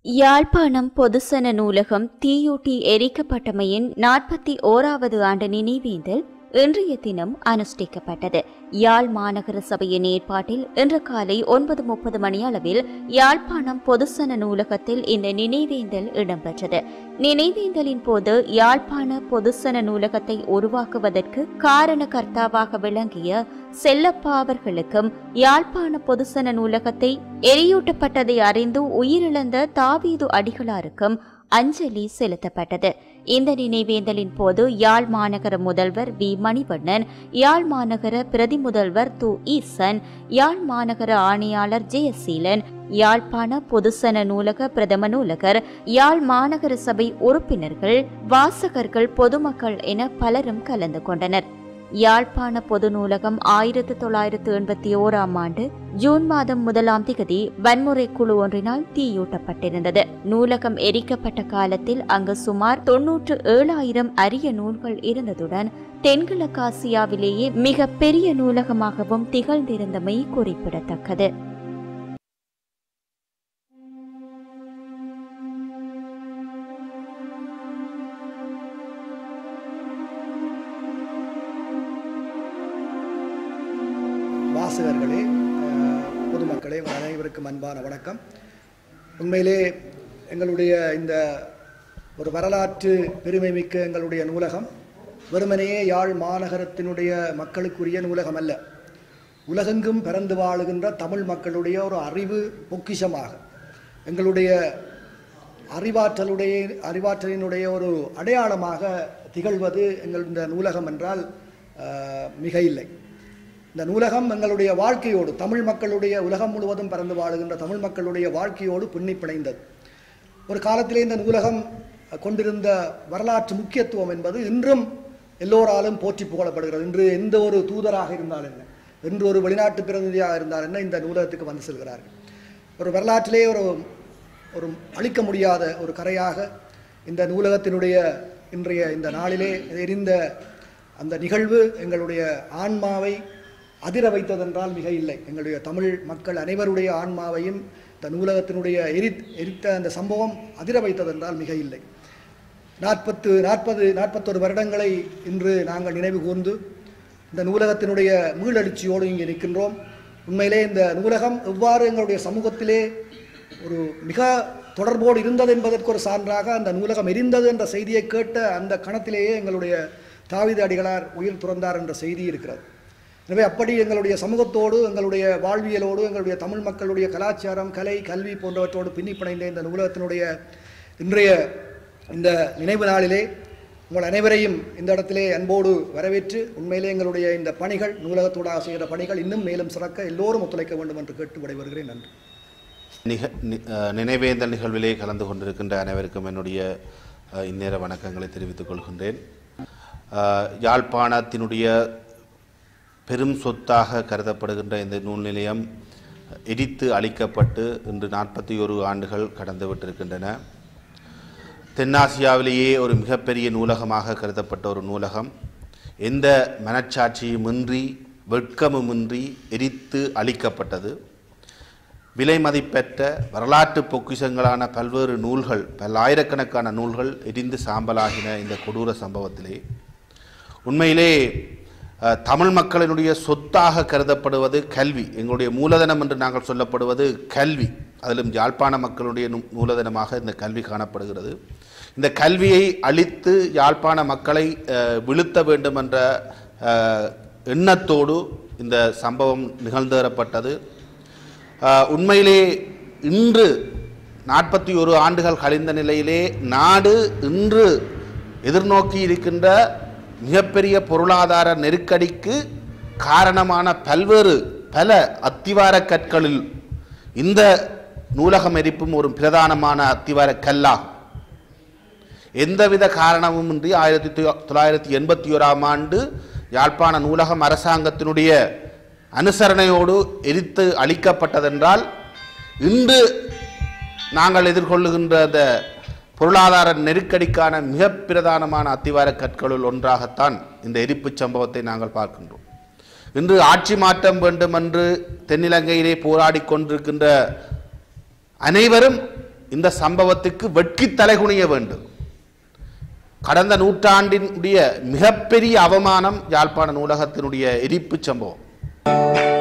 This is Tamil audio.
யாழ்ப்பாணம் பொதுசன நூலகம் தீயூட்டி எரிக்கப்பட்டமையின் நாற்பத்தி ஓராவது ஆண்டு நினைவேந்தல் இன்றைய தினம் அனுஷ்டிக்கப்பட்டது யாழ் மாநகர சபையின் ஏற்பாட்டில் இன்று காலை ஒன்பது முப்பது மணி அளவில் யாழ்ப்பாணம் பொதுசன நூலகத்தில் இந்த நினைவேந்தல் இடம்பெற்றது நினைவேந்தலின் போது யாழ்ப்பாண பொதுசன நூலகத்தை உருவாக்குவதற்கு காரணகர்த்தாவாக விளங்கிய செல்லப்பா அவர்களுக்கும் யாழ்ப்பாண பொதுசன நூலகத்தை எரியூட்டப்பட்டதை அறிந்து உயிரிழந்த தாவீது அடிகளாருக்கும் அஞ்சலி செலுத்தப்பட்டது இந்த நினைவேந்தலின் போது யாழ் மாநகர முதல்வர் வி மணிவண்ணன் யாழ் மாநகர பிரதி முதல்வர் து ஈசன் யாழ் மாநகர ஆணையாளர் ஜெயசீலன் யாழ்ப்பாண பொதுசன நூலக பிரதம நூலகர் யாழ் மாநகர சபை உறுப்பினர்கள் வாசகர்கள் பொதுமக்கள் என பலரும் கலந்து கொண்டனர் யாழ்ப்பாண பொது நூலகம் ஆயிரத்து தொள்ளாயிரத்து எண்பத்தி ஓராம் ஆண்டு ஜூன் மாதம் முதலாம் திகதி வன்முறை குழு ஒன்றினால் தீயூட்டப்பட்டிருந்தது நூலகம் எரிக்கப்பட்ட காலத்தில் அங்கு சுமார் தொன்னூற்று ஏழாயிரம் அரிய நூல்கள் இருந்ததுடன் தென்கிழக்காசியாவிலேயே மிக பெரிய நூலகமாகவும் திகழ்ந்திருந்தமை குறிப்பிடத்தக்கது வாசகர்களே அஹ், பொதுமக்களே உங்கள் அனைவருக்கும் அன்பான வணக்கம் உண்மையிலே எங்களுடைய இந்த ஒரு வரலாற்று பெருமை மிக்க எங்களுடைய நூலகம் வெறுமனையே யாழ் மாநகரத்தினுடைய மக்களுக்குரிய நூலகம் அல்ல உலகெங்கும் பிறந்து வாழுகின்ற தமிழ் மக்களுடைய ஒரு அறிவு பொக்கிஷமாக எங்களுடைய அறிவாற்றலுடைய அறிவாற்றலினுடைய ஒரு அடையாளமாக திகழ்வது எங்கள் இந்த நூலகம் என்றால் அஹ், மிக இல்லை இந்த நூலகம் எங்களுடைய வாழ்க்கையோடு தமிழ் மக்களுடைய உலகம் முழுவதும் பறந்து வாழுகின்ற தமிழ் மக்களுடைய வாழ்க்கையோடு பின்னி பிணைந்தது ஒரு காலத்திலே இந்த நூலகம் கொண்டிருந்த வரலாற்று முக்கியத்துவம் என்பது இன்றும் எல்லோராலும் போற்றி புகழப்படுகிறது இன்று எந்த ஒரு தூதராக இருந்தால் என்ன என்று ஒரு வெளிநாட்டு பிரதிநிதியாக இருந்தால் என்ன இந்த நூலகத்துக்கு வந்து செல்கிறார்கள் ஒரு வரலாற்றிலே ஒரு ஒரு அழிக்க முடியாத ஒரு கரையாக இந்த நூலகத்தினுடைய இன்றைய இந்த நாளிலே எரிந்த அந்த நிகழ்வு எங்களுடைய ஆன்மாவை அதிர வைத்ததென்றால் மிக இல்லை எங்களுடைய தமிழ் மக்கள் அனைவருடைய ஆன்மாவையும் இந்த நூலகத்தினுடைய எரி எரித்த அந்த சம்பவம் அதிர வைத்ததென்றால் மிக இல்லை நாற்பத்து நாற்பது நாற்பத்தொரு வருடங்களை இன்று நாங்கள் நினைவு கூர்ந்து இந்த நூலகத்தினுடைய மீளெழுச்சியோடு இங்கே நிற்கின்றோம் உண்மையிலே இந்த நூலகம் எவ்வாறு எங்களுடைய சமூகத்திலே ஒரு மிக தொடர்போடு இருந்தது என்பதற்கு ஒரு சான்றாக அந்த நூலகம் எரிந்தது என்ற செய்தியை கேட்ட அந்த கணத்திலேயே எங்களுடைய தாவித அடிகளார் உயிர் துறந்தார் என்ற செய்தி இருக்கிறது எனவே அப்படி எங்களுடைய சமூகத்தோடு எங்களுடைய வாழ்வியலோடு எங்களுடைய தமிழ் மக்களுடைய கலாச்சாரம் கலை கல்வி போன்றவற்றோடு பின்னி பிணைந்த இந்த நூலகத்தினுடைய இன்றைய இந்த நினைவு நாளிலே உங்கள் அனைவரையும் இந்த இடத்திலே அன்போடு வரவேற்று உண்மையிலே எங்களுடைய இந்த பணிகள் நூலகத்தோடாக செய்கிற பணிகள் இன்னும் மேலும் சிறக்க எல்லோரும் ஒத்துழைக்க வேண்டும் என்று கேட்டு விடைபெறுகிறேன் நன்றி நிக நி- அஹ் நினைவேந்தல் நிகழ்விலே கலந்து கொண்டிருக்கின்ற அனைவருக்கும் என்னுடைய அஹ், இந்நேர வணக்கங்களை தெரிவித்துக் கொள்கின்றேன் அஹ், யாழ்ப்பாணத்தினுடைய பெரும் சொத்தாக கருதப்படுகின்ற இந்த நூல் நிலையம் இடித்து அழிக்கப்பட்டு இன்று நாற்பத்தி ஒரு ஆண்டுகள் கடந்து விட்டிருக்கின்றன தென்னாசியாவிலேயே ஒரு மிகப்பெரிய நூலகமாக கருதப்பட்ட ஒரு நூலகம் எந்த மனச்சாட்சியுமின்றி வெட்கமுமின்றி எரித்து அழிக்கப்பட்டது விலை மதிப்பெற்ற வரலாற்று பொக்கிஷங்களான பல்வேறு நூல்கள் பல்லாயிரக்கணக்கான நூல்கள் எரிந்து சாம்பலாகின இந்த கொடூர சம்பவத்திலே உண்மையிலே அஹ், தமிழ் மக்களினுடைய சொத்தாக கருதப்படுவது கல்வி எங்களுடைய மூலதனம் என்று நாங்கள் சொல்லப்படுவது கல்வி அதிலும் யாழ்ப்பாண மக்களுடைய நூ- மூலதனமாக இந்த கல்வி காணப்படுகிறது இந்த கல்வியை அழித்து யாழ்ப்பாண மக்களை அஹ், வீழ்த்த வேண்டும் என்ற அஹ், எண்ணத்தோடு இந்த சம்பவம் நிகழ்ந்தேறப்பட்டது ஆஹ் உண்மையிலே இன்று நாற்பத்தி ஒரு ஆண்டுகள் கழிந்த நிலையிலே நாடு இன்று எதிர்நோக்கி இருக்கின்ற மிகப்பெரிய பொருளாதார நெருக்கடிக்கு காரணமான பல்வேறு பல அத்திவார கற்களில் இந்த நூலகம் எரிப்பும் ஒரு பிரதானமான அத்திவார கல்லாகும் எந்தவித காரணமுமின்றி ஆயிரத்தி தொ- தொள்ளாயிரத்தி எண்பத்தி ஓராம் ஆண்டு யாழ்ப்பாண நூலகம் அரசாங்கத்தினுடைய அனுசரணையோடு எரித்து அளிக்கப்பட்டதென்றால் இன்று நாங்கள் எதிர்கொள்ளுகின்ற அந்த பொருளாதார நெருக்கடிக்கான மிக பிரதானமான அத்திவார கற்களுள் ஒன்றாகத்தான் இந்த எரிப்புச் சம்பவத்தை நாங்கள் பார்க்கின்றோம் இன்று ஆட்சி மாற்றம் வேண்டும் என்று தென்னிலங்கையிலே போராடி கொண்டிருக்கின்ற அனைவரும் இந்த சம்பவத்துக்கு வெட்கி தலைகுனிய வேண்டும் கடந்த நூற்றாண்டினுடைய மிகப்பெரிய அவமானம் யாழ்ப்பாண நூலகத்தினுடைய எரிப்பு சம்பவம்